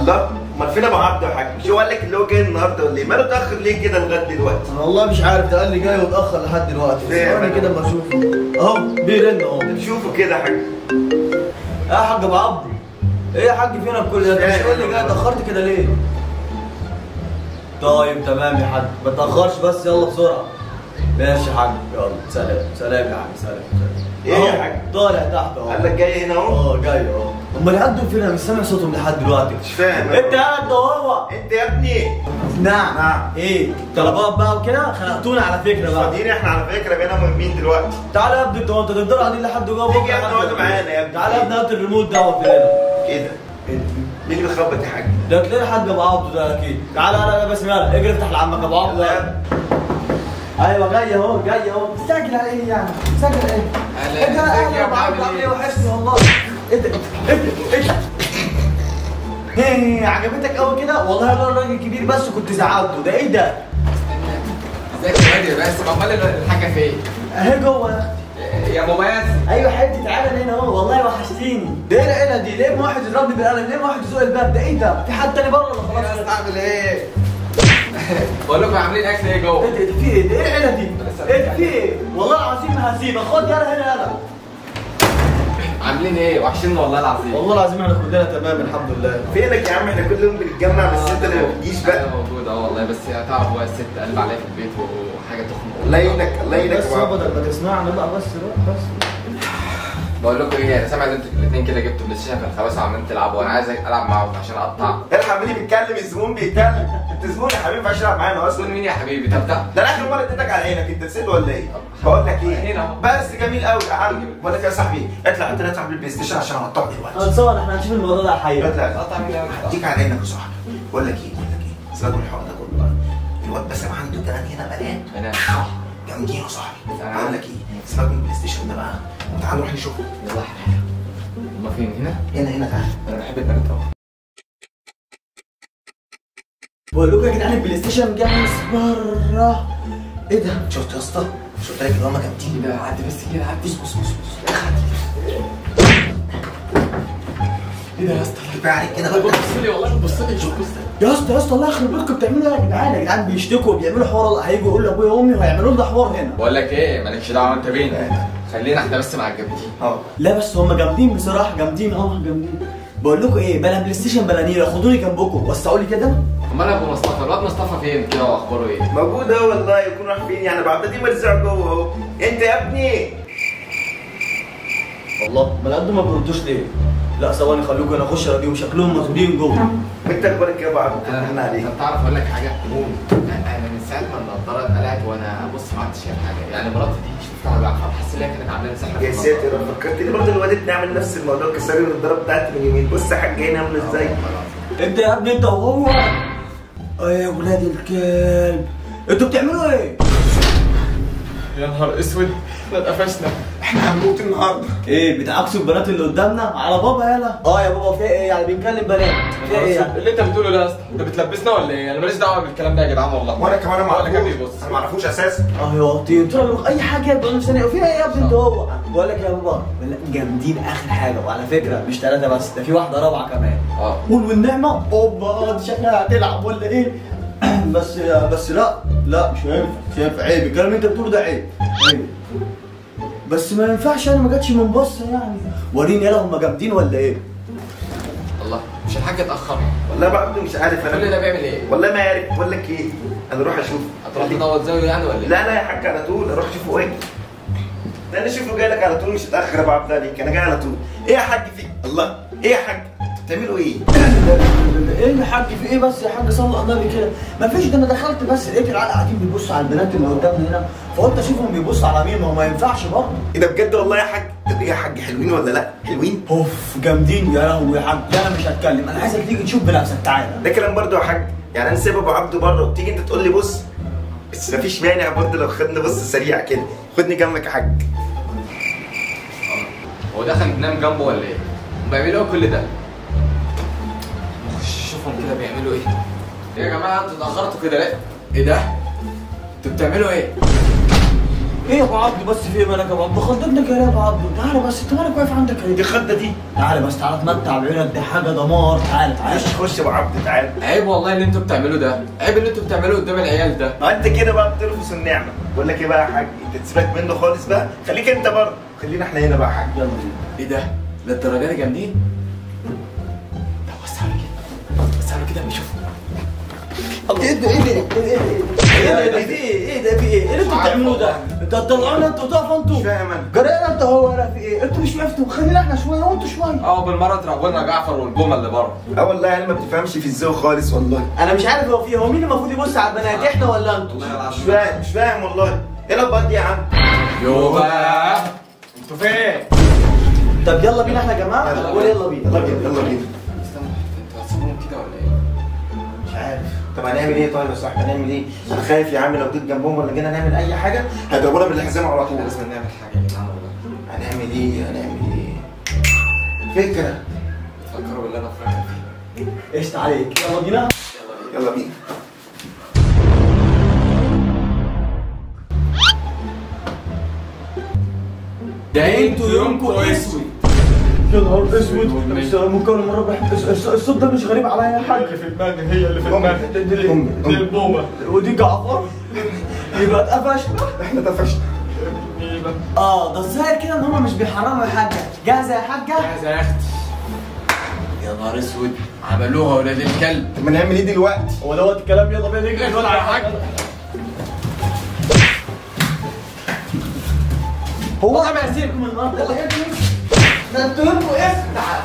الله امال فين ابو عبده يا حاج مش هو قال لك اللي هو جاي النهارده ولا ايه ماله اتاخر ليه كده لغايه دلوقتي انا والله مش عارف ده قال لي جاي واتاخر لحد دلوقتي بس ليه؟ ثواني كده اما اشوفه اهو بيرن اهو شوفوا كده يا حاج يا حاج ابو عبده ايه يا حاج فينا بكل ده؟ انت مش قول لي جاي اتاخرت كده ليه؟ طيب تمام يا حاج ما تاخرش بس يلا بسرعه ماشي يا حاج يلا سلام سلام يا حاج سلام سلام إيه يا أهو، حاج؟ طالع تحت اهو قال لك جاي هنا اهو اه جاي اهو امال العيال دول فين انا مش سامع صوتهم لحد دلوقتي مش فاهم انت قاعد هو انت يا ابني نعم نعم. ايه طلبات بقى وكده خنقتونا على فكره بقى فاضيين احنا على فكره بقينا مهمين دلوقتي تعالى يا ابني انت هو انت تفضل قاعدين لحد جوه تيجي يا ابني اقعد معانا يا ابني. تعالى يا ابني هات الريموت ده هو في هنا كده مين اللي بيخبط يا حاج ده تلاقي حد ابو عبده ده اكيد تعالى انا انا بس يلا اجري افتح لعمك ابو عبده يلا يا ده. ابني. ايوه جاي اهو جاي اهو مستعجل على ايه يعني مستعجل ايه أهلا، انت ازيك اهلا يا ابو عبده ابني؟ عامل ايه وحشني والله انت انت انت ايه عجبتك قوي كده والله لو الراجل كبير بس كنت زعلته ده ايه ده ازيك يا هادي بس امال الحاجه فين؟ اهي جوه يا مميز ايوه حبيبتي تعالى هنا اهو والله وحشتيني ده ايه العيله دي ليه ما واحد يضربني بالقلم ليه ما واحد يزق الباب ده ايه ده في حد تاني بره ولا خلاص خلاص كده؟ اعمل ايه؟ بقول لكم عاملين اكل ايه جوه؟ ايه ده في ايه ده ايه العيله دي ايه ده في ايه والله العظيم ما هسيبك خد يلا هنا يلا عاملين ايه؟ وحشين والله العظيم والله العظيم احنا كلنا تمام الحمد لله فينك يا عم احنا كل يوم بنتجمع بس انت اللي ما بتجيش بقى انا موجود اه والله بس هتعرف بقى الست قلب عليا في البيت وحاجه تخنق الله يعينك الله يعينك بس يا ابو يابا عبده. ده ما تسمعنا بقى بس بقى بس بقول لكم ايه انا سامع ان انتوا الاثنين كده جبتوا بلاي ستيشن في الخباثه وعمالين تلعبوا وانا عايز العب معاكم عشان اقطع الحق مين بيتكلم الزبون بيتكلم انت زبون يا حبيبي ما ينفعش تلعب معانا تقول اصلا مين يا حبيبي طب ده ده انا اخر مره اديتك على عينك انت نسيت ولا ايه؟ بقول لك ايه؟ هنا اهو. بس جميل قوي يا عم بقول لك يا صاحبي اطلع انت اطلع بالبلاي ستيشن عشان هقطعك دلوقتي هنصور احنا هنشوف الموضوع ده حقيقي اطلع تقطع مين يا هديك على عينك يا صاحبي بقول لك ايه بقول لك ايه سيبك من الحوار ده كله بقى الواد باسم عنده كمان هنا بنات انا جامدين يا صاحبي بقول لك ايه سيبك من البلاي ستيشن ده بقى تعال نروح نشوف يلا احنا هما فين هنا؟ هنا هنا تعال انا بحب البنات قوي بقول لكم يا جدعان البلاي ستيشن جاهز بره ايه ده شفت يا اسطى؟ شفت لك اللي هم جامدين كده عدي بس كده عدي بص بص بص بص ايه ده يا اسطى؟ كفايه عليك كده بقى بص لي والله بص لي شوف بص يا اسطى يا اسطى الله يخرب بيتكم بتعملوا ايه يا جدعان يا جدعان بيشتكوا وبيعملوا حوار هيجوا يقولوا لابويا وامي وهيعملوا لنا حوار هنا بقول لك ايه مالكش دعوه انت بين خلينا احنا بس مع الجامدين اه لا بس هم جامدين بصراحه جامدين اه جامدين بقول لكم ايه بلا بلاي ستيشن بلا نيله خدوني جنبكم وسعوا لي كده امال ابو مصطفى الواد مصطفى فين كده واخباره ايه؟ موجود اهو والله يكون راح فين يعني بعد دي مرزع جوه اهو انت يا ابني والله ما قد ما بيردوش ليه لا ثواني خلوكم انا اخش الاقيهم شكلهم مسؤولين جوه انت اخبارك ايه يا ابو عبد انا احنا عليك طب تعرف اقول لك حاجه؟ انا من ساعه ما النضاره اتقلعت وانا بص ما عدتش شايف حاجه يعني مراتي دي شفتها بقى حاسس ان هي كانت عامله لي سحر يا في ساتر النضارة. فكرتني برضه الواد نعمل نفس الموضوع كسر لي الضرب بتاعتي من يومين بص يا حاج هنا عامل ازاي انت يا ابني انت وهو ايه يا ولاد الكلب انتوا بتعملوا ايه؟ يا نهار اسود احنا اتقفشنا احنا هنموت النهارده ايه بتعكسوا البنات اللي قدامنا على بابا يالا اه يا بابا في ايه يعني بنكلم بنات في ايه يعني؟ اللي انت بتقوله ده يا اسطى انت بتلبسنا ولا ايه؟ انا ماليش دعوه بالكلام ده يا جدعان والله وانا كمان ما ولا كان اعرفوش بيبص انا ما اعرفوش اساسا اه يا وطي قلت له اي حاجه يبقى نفسي ثانيه وفيها ايه يا ابني انت هو بقول لك يا بابا لا، جامدين اخر حاجه وعلى فكره مش ثلاثه بس ده في واحده رابعه كمان اه قول والنعمه اوبا دي شكلها هتلعب ولا ايه بس بس لا لا مش هينفع مش هينفع عيب الكلام اللي انت بتقوله ده عيب عيب بس ما ينفعش انا ما جاتش من بصه يعني وريني يلا هم جامدين ولا ايه الله مش الحاج اتاخر والله بقى عبده مش عارف كل ده انا بيعمل ايه؟ والله ما عارف بقول لك ايه انا اروح اشوف هتروح تدور زاويه يعني ولا ايه؟ لا لا يا حاج على طول اروح اشوفه واجي ده انا اشوفه جاي لك على طول مش هتاخر يا ابو عبد عليك انا جاي على طول ايه يا حاج في الله ايه يا حاج بتعملوا ايه ايه يا حاج في ايه بس يا حاج صلى على النبي كده ما فيش ده انا دخلت بس لقيت العيال قاعدين بيبصوا على البنات اللي قدامنا هنا فقلت اشوفهم بيبصوا على مين ما هو ما ينفعش برضه ايه ده بجد والله يا حاج طب ايه يا حاج حلوين ولا لا حلوين اوف جامدين يا لهوي يا حاج لا انا مش هتكلم انا عايزك تيجي تشوف بنفسك تعالى ده كلام برضه يا حاج يعني انا سايب ابو عبده بره وتيجي انت تقول لي بص بس مفيش مانع برضه لو خدنا بص سريع كده خدني جنبك يا حاج هو دخل ينام جنبه ولا ايه؟ بيعملوا ايه كل ده؟ نخش شوفهم كده بيعملوا ايه؟ ايه يا جماعه انتوا اتاخرتوا كده ليه؟ ايه ده؟ انتوا بتعملوا ايه؟ ايه يا ابو عبده بس في ايه مالك يا ابو عبده خضتنا كده يا ابو عبده تعالى بس انت مالك واقف عندك دي ايه خده دي تعالى بس تعالى اتمتع بعينك دي حاجه دمار تعالى تعالى خش خش يا ابو عبد تعال عيب والله اللي انتوا بتعملوه ده عيب اللي انتوا بتعملوه قدام العيال ده ما انت كده بقى بترفض النعمه بقول لك ايه بقى يا حاج انت تسيبك منه خالص بقى خليك انت برضه خلينا احنا هنا بقى يا حاج يلا بينا ايه ده؟ للدرجه دي جامدين؟ طب بص على كده بص على كده بيشوفوا ايه ده ايه ده ايه ده ايه ده ايه ده ايه ده في ايه ايه اللي انتوا بتعملوه ده انت هتطلعونا انتوا وتقفوا مش انتوا فاهم انا جرينا انت هو انا في ايه انتوا مش وقفتوا خلينا احنا شويه وانتوا شويه اه بالمره تروحوا لنا جعفر والبومه اللي بره اه والله يعني ما بتفهمش في الذوق خالص والله انا مش عارف هو في إيه. هو مين المفروض يبص على البنات احنا ولا انتوا مش فاهم مش فاهم والله ايه الابط دي يا عم يوبا انتوا فين؟ طب يلا بينا احنا يا جماعه يلا. قول يلا بينا يلا بينا يلا بينا استنى انتوا هتسيبوهم كده ولا ايه؟ مش عارف طب هنعمل ايه طيب يا صاحبي هنعمل ايه؟ انا خايف يا عم لو جيت جنبهم ولا جينا نعمل اي حاجه هيضربونا بالحزام على طول احنا لازم نعمل حاجه يا جدعان والله هنعمل ايه هنعمل ايه؟ فكره فكروا باللي انا فاكر فيه قشطة عليك يلا بينا يلا بينا ده انتوا يومكم اسود يا نهار اسود بس مكون مربع الص- الصوت ده مش غريب عليا يا حاج اللي في دماغي هي اللي في أمي. دماغي دي, دي, أمي. دي البومة ودي جعفر يبقى اتقفش احنا طفشنا يبقى اه ده الظاهر كده ان هم مش بيحرموا يا حاجه جاهزه يا حاجه جاهزه يا اختي يا نهار اسود عملوها ولاد الكلب طب ما نعمل ايه دلوقتي؟ هو دوت الكلام يلا بينا نجري اطلع يا حاج هو انا هسيبكم النهارده يلا ده انتوا يومكم اسود